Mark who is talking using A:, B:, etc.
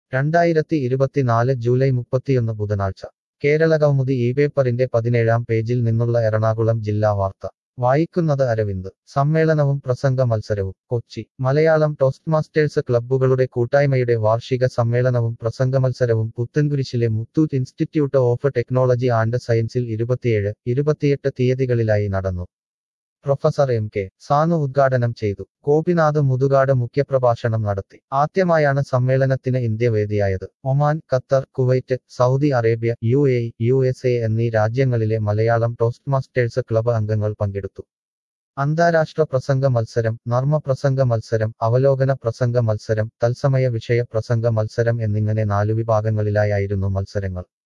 A: രണ്ടായിരത്തി ഇരുപത്തിനാല് ജൂലൈ മുപ്പത്തിയൊന്ന് ബുധനാഴ്ച കേരള കൗമുദി ഈ പേപ്പറിന്റെ പതിനേഴാം പേജിൽ നിന്നുള്ള എറണാകുളം ജില്ലാ വാർത്ത വായിക്കുന്നത് അരവിന്ദ് സമ്മേളനവും പ്രസംഗ മത്സരവും കൊച്ചി മലയാളം ടോസ്റ്റ് മാസ്റ്റേഴ്സ് ക്ലബ്ബുകളുടെ കൂട്ടായ്മയുടെ വാർഷിക സമ്മേളനവും പ്രസംഗമത്സരവും പുത്തൻകുരിശിലെ Muthoot institute of technology and സയൻസിൽ ഇരുപത്തിയേഴ് ഇരുപത്തിയെട്ട് തീയതികളിലായി നടന്നു പ്രൊഫസർ എം കെ സാനു ഉദ്ഘാടനം ചെയ്തു ഗോപിനാഥ് മുതുകാട് മുഖ്യപ്രഭാഷണം നടത്തി ആദ്യമായാണ് സമ്മേളനത്തിന് ഇന്ത്യ വേദിയായത് Oman Qatar Kuwait Saudi Arabia U A U S A എന്നീ രാജ്യങ്ങളിലെ മലയാളം ടോസ്റ്റ് മാസ്റ്റേഴ്സ് ക്ലബ് അംഗങ്ങൾ പങ്കെടുത്തു അന്താരാഷ്ട്ര പ്രസംഗ മത്സരം നർമ്മ പ്രസംഗ മത്സരം അവലോകന പ്രസംഗ മത്സരം തത്സമയ വിഷയ പ്രസംഗ മത്സരം എന്നിങ്ങനെ നാലു വിഭാഗങ്ങളിലായായിരുന്നു മത്സരങ്ങൾ